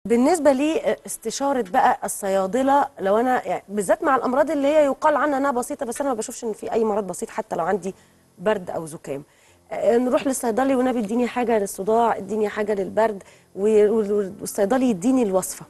بالنسبه لي استشاره بقى الصيادله لو انا يعني بالذات مع الامراض اللي هي يقال عنها انها بسيطه بس انا ما بشوفش ان في اي مرض بسيط حتى لو عندي برد او زكام آه، نروح للصيدلي والنبي اديني حاجه للصداع اديني حاجه للبرد و- والصيدلي يديني الوصفه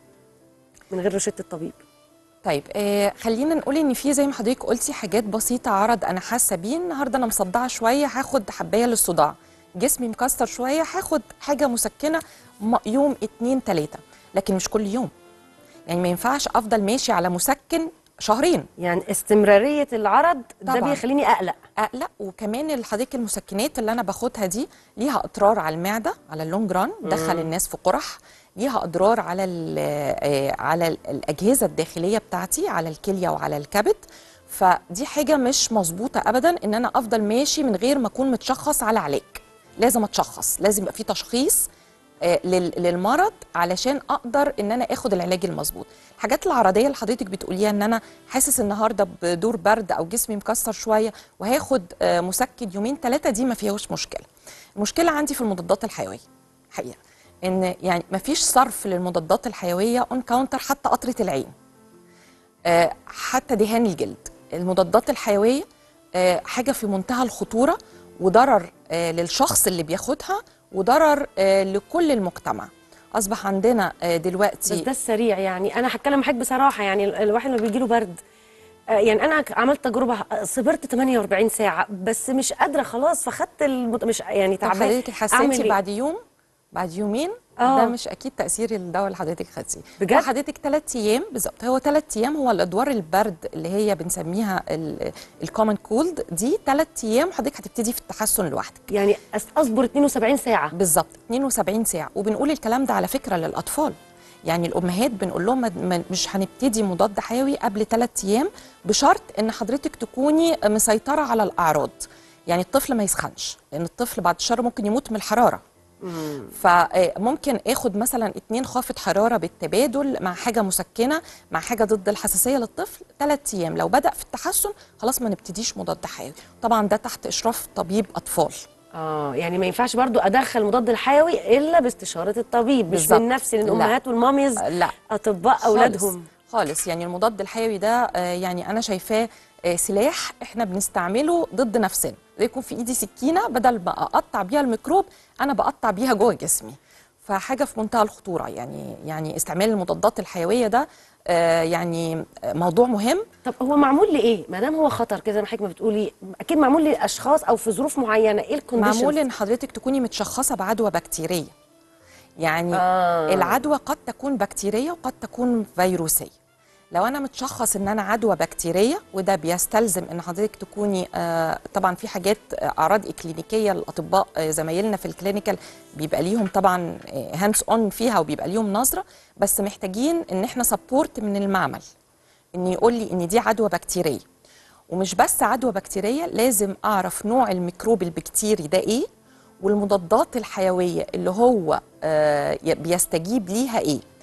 من غير روشته الطبيب طيب آه خلينا نقول ان في زي ما حضرتك قلتي حاجات بسيطه عرض انا حاسه بيه النهارده انا مصدعه شويه هاخد حبايه للصداع جسمي مكسر شويه هاخد حاجه مسكنه م- يوم اتنين تلاته لكن مش كل يوم يعني ما ينفعش افضل ماشي على مسكن شهرين يعني استمراريه العرض ده طبعاً. بيخليني اقلق اقلق وكمان ال- حضرتك المسكنات اللي انا باخدها دي ليها اضرار على المعده على اللونج ران دخل الناس في قرح ليها اضرار على ال- آه، على ال- الاجهزه الداخليه بتاعتي على الكليه وعلى الكبد فدي حاجه مش مظبوطه ابدا ان انا افضل ماشي من غير ما اكون متشخص على علاج لازم اتشخص لازم يبقى في تشخيص آه، لل- للمرض علشان اقدر ان انا اخد العلاج المظبوط الحاجات العرضيه اللي حضرتك بتقوليها ان انا حاسس النهارده بدور برد او جسمي مكسر شويه وهاخد آه، مسكن يومين ثلاثه دي ما فيهوش مشكله المشكله عندي في المضادات الحيويه حقيقه ان يعني ما فيش صرف للمضادات الحيويه اون كاونتر حتى قطره العين آه، حتى دهان الجلد المضادات الحيويه آه، حاجه في منتهى الخطوره وضرر آه، للشخص اللي بياخدها وضرر آه، لكل المجتمع اصبح عندنا آه، بس دلوقتي ده السريع يعني انا هتكلم معاك بصراحه يعني ال- الواحد لما بيجي له برد آه، يعني انا ك- عملت تجربه آه، صبرت 48 ساعه بس مش قادره خلاص فخدت المت... مش يعني طب تعبان حضرتك حسيتي أعمل إيه؟ بعد يوم بعد يومين آه. ده مش اكيد تاثير الدواء اللي حضرتك خدتيه بجد؟ هو حضرتك ثلاث ايام بالظبط هو ثلاث ايام هو الادوار البرد اللي هي بنسميها الكومن كولد دي ثلاث ايام حضرتك هتبتدي في التحسن لوحدك يعني أس- اصبر 72 ساعه بالظبط 72 ساعه وبنقول الكلام ده على فكره للاطفال يعني الامهات بنقول لهم ما- ما- مش هنبتدي مضاد حيوي قبل ثلاث ايام بشرط ان حضرتك تكوني مسيطره على الاعراض يعني الطفل ما يسخنش لان الطفل بعد الشر ممكن يموت من الحراره فممكن اخد مثلا اتنين خافض حراره بالتبادل مع حاجه مسكنه مع حاجه ضد الحساسيه للطفل ثلاث ايام لو بدا في التحسن خلاص ما نبتديش مضاد حيوي طبعا ده تحت اشراف طبيب اطفال اه يعني ما ينفعش برضو ادخل المضاد الحيوي الا باستشاره الطبيب مش بالظبط. من نفسي لان لا. الامهات والماميز لا اطباء خالص. اولادهم خالص يعني المضاد الحيوي ده آه، يعني انا شايفاه آه، سلاح احنا بنستعمله ضد نفسنا زي يكون في ايدي سكينه بدل ما اقطع بيها الميكروب انا بقطع بيها جوه جسمي فحاجه في منتهى الخطوره يعني يعني استعمال المضادات الحيويه ده آه، يعني آه، موضوع مهم طب هو معمول لايه ما دام هو خطر كده زي ما حضرتك ما بتقولي اكيد معمول لاشخاص او في ظروف معينه ايه الكونديشنز معمول ان حضرتك تكوني متشخصه بعدوى بكتيريه يعني آه. العدوى قد تكون بكتيريه وقد تكون فيروسيه لو انا متشخص ان انا عدوى بكتيريه وده بيستلزم ان حضرتك تكوني آه طبعا في حاجات آه، اعراض اكلينيكيه الاطباء آه زمايلنا في الكلينيكال بيبقى ليهم طبعا هاندز اون فيها وبيبقى ليهم نظره بس محتاجين ان احنا سبورت من المعمل ان يقول لي ان دي عدوى بكتيريه ومش بس عدوى بكتيريه لازم اعرف نوع الميكروب البكتيري ده ايه والمضادات الحيويه اللي هو آه، بيستجيب ليها ايه